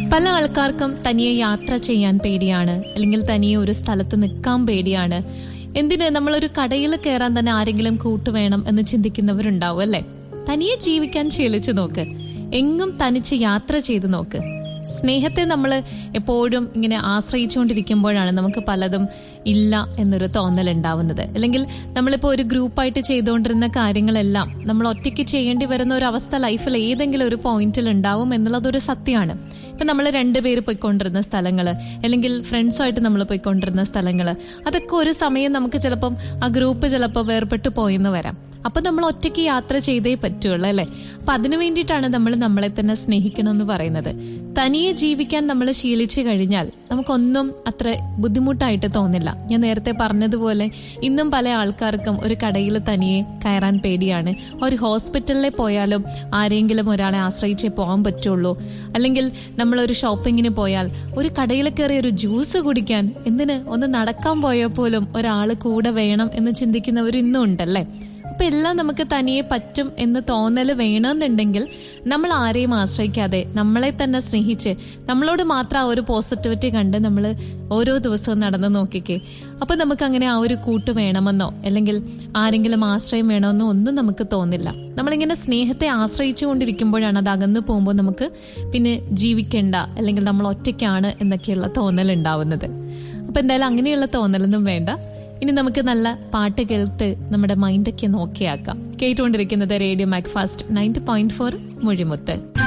പല ആൾക്കാർക്കും തനിയെ യാത്ര ചെയ്യാൻ പേടിയാണ് അല്ലെങ്കിൽ തനിയെ ഒരു സ്ഥലത്ത് നിൽക്കാൻ പേടിയാണ് എന്തിന് നമ്മളൊരു കടയിൽ കയറാൻ തന്നെ ആരെങ്കിലും കൂട്ടുവേണം എന്ന് ചിന്തിക്കുന്നവരുണ്ടാവും അല്ലെ തനിയെ ജീവിക്കാൻ ശീലിച്ചു നോക്ക് എങ്ങും തനിച്ച് യാത്ര ചെയ്തു നോക്ക് സ്നേഹത്തെ നമ്മൾ എപ്പോഴും ഇങ്ങനെ ആശ്രയിച്ചുകൊണ്ടിരിക്കുമ്പോഴാണ് നമുക്ക് പലതും ഇല്ല എന്നൊരു തോന്നൽ ഉണ്ടാവുന്നത് അല്ലെങ്കിൽ നമ്മളിപ്പോൾ ഒരു ഗ്രൂപ്പായിട്ട് ചെയ്തുകൊണ്ടിരുന്ന കാര്യങ്ങളെല്ലാം നമ്മൾ ഒറ്റയ്ക്ക് ചെയ്യേണ്ടി വരുന്ന ഒരു അവസ്ഥ ലൈഫിൽ ഏതെങ്കിലും ഒരു പോയിന്റിൽ ഉണ്ടാവും എന്നുള്ളതൊരു സത്യമാണ് ഇപ്പൊ നമ്മൾ രണ്ടുപേര് പോയിക്കൊണ്ടിരുന്ന സ്ഥലങ്ങള് അല്ലെങ്കിൽ ഫ്രണ്ട്സുമായിട്ട് നമ്മൾ പോയിക്കൊണ്ടിരുന്ന സ്ഥലങ്ങള് അതൊക്കെ ഒരു സമയം നമുക്ക് ചിലപ്പം ആ ഗ്രൂപ്പ് ചിലപ്പോൾ വേർപെട്ടു പോയെന്ന് വരാം അപ്പൊ നമ്മൾ ഒറ്റയ്ക്ക് യാത്ര ചെയ്തേ പറ്റുള്ളൂ അല്ലെ അപ്പൊ അതിനു വേണ്ടിയിട്ടാണ് നമ്മൾ നമ്മളെ തന്നെ സ്നേഹിക്കണം എന്ന് പറയുന്നത് തനിയെ ജീവിക്കാൻ നമ്മൾ ശീലിച്ചു കഴിഞ്ഞാൽ നമുക്കൊന്നും അത്ര ബുദ്ധിമുട്ടായിട്ട് തോന്നില്ല ഞാൻ നേരത്തെ പറഞ്ഞതുപോലെ ഇന്നും പല ആൾക്കാർക്കും ഒരു കടയിൽ തനിയെ കയറാൻ പേടിയാണ് ഒരു ഹോസ്പിറ്റലിൽ പോയാലും ആരെങ്കിലും ഒരാളെ ആശ്രയിച്ചേ പോകാൻ പറ്റുള്ളൂ അല്ലെങ്കിൽ നമ്മൾ ഒരു ഷോപ്പിങ്ങിന് പോയാൽ ഒരു കടയിൽ കയറി ഒരു ജ്യൂസ് കുടിക്കാൻ എന്തിന് ഒന്ന് നടക്കാൻ പോയാൽ പോലും ഒരാൾ കൂടെ വേണം എന്ന് ചിന്തിക്കുന്നവർ ഇന്നും ഉണ്ടല്ലേ അപ്പൊ എല്ലാം നമുക്ക് തനിയെ പറ്റും എന്ന് തോന്നല് വേണമെന്നുണ്ടെങ്കിൽ നമ്മൾ ആരെയും ആശ്രയിക്കാതെ നമ്മളെ തന്നെ സ്നേഹിച്ച് നമ്മളോട് മാത്രം ആ ഒരു പോസിറ്റിവിറ്റി കണ്ട് നമ്മൾ ഓരോ ദിവസവും നടന്നു നോക്കിക്കേ അപ്പൊ നമുക്ക് അങ്ങനെ ആ ഒരു കൂട്ട് വേണമെന്നോ അല്ലെങ്കിൽ ആരെങ്കിലും ആശ്രയം വേണമെന്നോ ഒന്നും നമുക്ക് തോന്നില്ല നമ്മളിങ്ങനെ സ്നേഹത്തെ ആശ്രയിച്ചു കൊണ്ടിരിക്കുമ്പോഴാണ് അത് അകന്നു പോകുമ്പോൾ നമുക്ക് പിന്നെ ജീവിക്കണ്ട അല്ലെങ്കിൽ നമ്മൾ ഒറ്റയ്ക്കാണ് എന്നൊക്കെയുള്ള തോന്നൽ ഉണ്ടാവുന്നത് അപ്പൊ എന്തായാലും അങ്ങനെയുള്ള തോന്നലൊന്നും വേണ്ട ഇനി നമുക്ക് നല്ല പാട്ട് കേട്ട് നമ്മുടെ മൈൻഡൊക്കെ നോക്കിയാക്കാം കേട്ടുകൊണ്ടിരിക്കുന്നത് radio Mac Fast ninety point four മൊഴിമുത്ത്